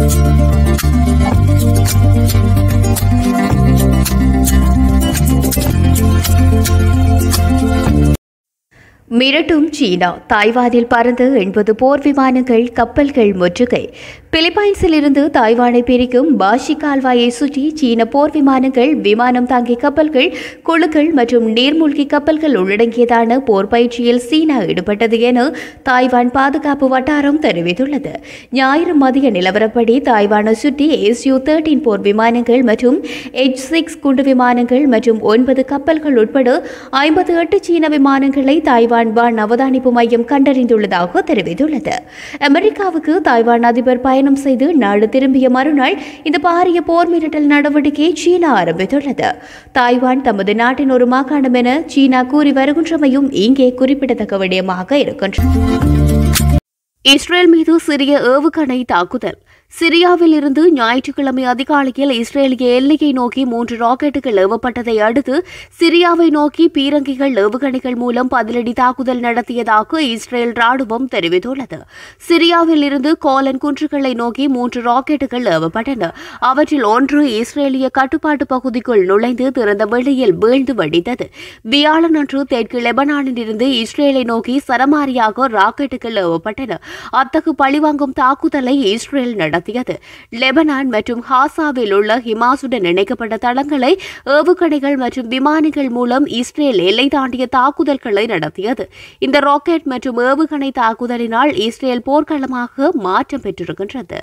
மிரட்டும் சீனா தாய்வானில் பறந்து எண்பது போர் விமானங்கள் கப்பல்கள் முற்றுகை பிலிப்பைன்ஸில் இருந்து தாய்வானை பிரிக்கும் பாஷி கால்வாயை சுற்றி சீன போர் விமானங்கள் விமானம் தாங்கி கப்பல்கள் குழுக்கள் மற்றும் நீர்மூழ்கி கப்பல்கள் உள்ளடங்கியதான போர் பயிற்சியில் சீனா ஈடுபட்டது என தாய்வான் பாதுகாப்பு வட்டாரம் தெரிவித்துள்ளது ஞாயிறு மதிய நிலவரப்படி தாய்வானை சுற்றி ஏசியு தேர்ட்டீன் போர் விமானங்கள் மற்றும் எச் சிக்ஸ் குண்டு விமானங்கள் மற்றும் ஒன்பது கப்பல்கள் உட்பட ஐம்பது எட்டு சீன விமானங்களை தாய்வான் வான் அவதானிப்பு மையம் கண்டறிந்துள்ளதாக தெரிவித்துள்ளது அமெரிக்காவுக்கு தாய்வான் அதிபர் பயணம் செய்து நாடு திரும்பிய மறுநாள் இந்த பாரிய போர் மிரட்டல் நடவடிக்கையை சீனா ஆரம்பித்துள்ளது தாய்வான் தமது நாட்டின் ஒரு மாகாணம் என சீனா கூறி வருகின்றமையும் இங்கே குறிப்பிடத்தக்க விடயமாக இருக்கின்றது இஸ்ரேல் மீது சிறிய ஏவுகணை தாக்குதல் சிரியாவில் இருந்து ஞாயிற்றுக்கிழமை அதிகாலையில் இஸ்ரேலிய எல்லையை நோக்கி மூன்று ராக்கெட்டுகள் ஏவப்பட்டதை அடுத்து சிரியாவை நோக்கி பீரங்கிகள் ஏவுகணைகள் மூலம் பதிலடி தாக்குதல் நடத்தியதாக இஸ்ரேல் ராணுவம் தெரிவித்துள்ளது சிரியாவில் இருந்து கோலன் குன்றுகளை நோக்கி மூன்று ராக்கெட்டுகள் ஏவப்பட்டன அவற்றில் ஒன்று இஸ்ரேலிய கட்டுப்பாட்டு பகுதிக்குள் நுழைந்து திறந்த வெளியில் வீழ்ந்து வெடித்தது வியாழனன்று தெற்கு லெபனானில் இருந்து இஸ்ரேலை நோக்கி சரமாரியாக ராக்கெட்டுகள் ஏவப்பட்டன அத்தகு பழிவாங்கும் தாக்குதலை இஸ்ரேல் நடத்தியது லெபனான் மற்றும் ஹாசாவில் உள்ள ஹிமாசுடன் இணைக்கப்பட்ட தளங்களை ஏவுகணைகள் மற்றும் விமானிகள் மூலம் இஸ்ரேல் எல்லை தாண்டிய தாக்குதல்களை நடத்தியது இந்த ராக்கெட் மற்றும் ஏவுகணை தாக்குதலினால் இஸ்ரேல் போர்க்களமாக மாற்றம் பெற்றிருக்கின்றது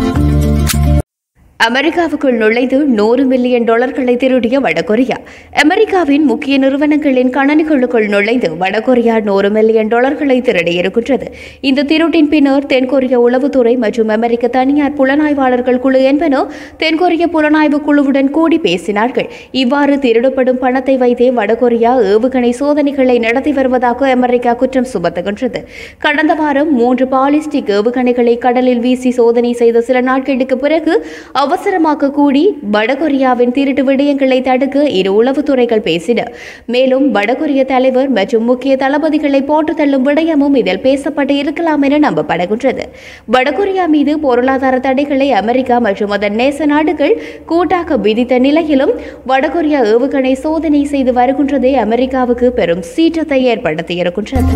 அமெரிக்காவுக்குள் நுழைந்து நூறு மில்லியன் டாலர்களை திருடிய வடகொரியா அமெரிக்காவின் முக்கிய நிறுவனங்களின் கணனிகளுக்குள் நுழைந்து வடகொரியா நூறு மில்லியன் டாலர்களை திருடியிருக்கின்றது இந்த திருட்டின் பின்னர் தென்கொரிய உளவுத்துறை மற்றும் அமெரிக்க தனியார் புலனாய்வாளர்கள் குழு என்பன தென்கொரிய புலனாய்வு குழுவுடன் கூடி பேசினார்கள் இவ்வாறு திருடப்படும் பணத்தை வைத்தே வடகொரியா ஏவுகணை சோதனைகளை நடத்தி வருவதாக அமெரிக்கா குற்றம் சுமத்துகின்றது கடந்த வாரம் மூன்று பாலிஸ்டிக் ஏவுகணைகளை கடலில் வீசி சோதனை செய்த சில நாட்களுக்கு பிறகு அவசரமாக கூடி வடகொரியாவின் திருட்டு விடயங்களை தடுக்க இரு உளவுத்துறைகள் பேசின மேலும் வடகொரிய தலைவர் மற்றும் முக்கிய தளபதிகளை போட்டு தள்ளும் விடயமும் இதில் பேசப்பட்டு இருக்கலாம் என நம்பப்படுகின்றது வடகொரியா மீது பொருளாதார தடைகளை அமெரிக்கா மற்றும் அதன் நேச நாடுகள் கூட்டாக விதித்த நிலையிலும் வடகொரியா ஏவுகணை சோதனை செய்து வருகின்றதே அமெரிக்காவுக்கு பெரும் சீற்றத்தை ஏற்படுத்தியிருக்கின்றது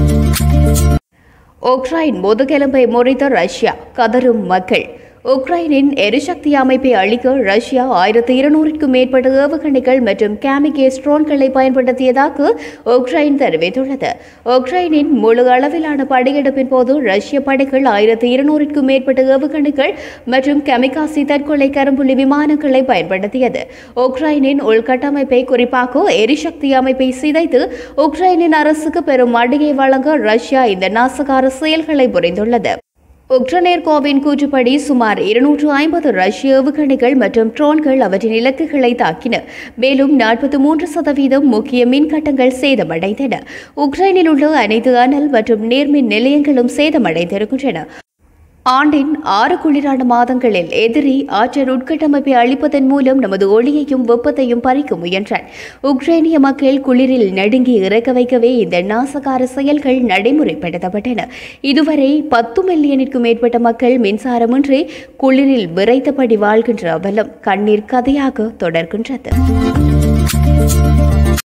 உக்ரைன் முதுகெலும்பை முறித்த ரஷ்யா கதரும் மக்கள் உக்ரைனின் எரிசக்தி அமைப்பை அழிக்க ரஷ்யா ஆயிரத்தி இருநூறுக்கும் மேற்பட்ட ஏவுகணைகள் மற்றும் கேமிகேஸ் ட்ரோன்களை பயன்படுத்தியதாக உக்ரைன் தெரிவித்துள்ளது உக்ரைனின் முழு அளவிலான படையெடுப்பின் போது ரஷ்ய படைகள் ஆயிரத்தி இருநூறுக்கும் மேற்பட்ட ஏவுகணைகள் மற்றும் கெமிகாசி தற்கொலை கரும்புள்ளி விமானங்களை பயன்படுத்தியது உக்ரைனின் உள்கட்டமைப்பை குறிப்பாக எரிசக்தி அமைப்பை சிதைத்து உக்ரைனின் அரசுக்கு பெரும் அடியை வழங்க ரஷ்யா இந்த நாசகார செயல்களை புரிந்துள்ளது உக்ரனேர்கோவின் கூற்றுப்படி சுமார் இருநூற்று ஐம்பது ரஷ்ய ஏவுகணைகள் மற்றும் ட்ரோன்கள் அவற்றின் இலக்குகளை தாக்கின மேலும் நாற்பத்தி மூன்று சதவீதம் முக்கிய மின்கட்டங்கள் சேதமடைந்தன உக்ரைனில் உள்ள அனைத்து அனல் மற்றும் நீர்மின் நிலையங்களும் சேதமடைந்திருக்கின்றன ஆண்டின் ஆறு குளிரான மாதங்களில் எதிரி ஆற்றல் உட்கட்டமைப்பை அளிப்பதன் மூலம் நமது ஒளியையும் வெப்பத்தையும் பறிக்க முயன்றார் உக்ரைனிய மக்கள் குளிரில் நடுங்கி இறக்க வைக்கவே இந்த நாசகார செயல்கள் நடைமுறைப்படுத்தப்பட்டன இதுவரை பத்து மில்லியனிற்கும் மேற்பட்ட மக்கள் மின்சாரமின்றி குளிரில் விரைத்தபடி வாழ்கின்ற அவலம் கண்ணீர் கதையாக தொடர்கின்றது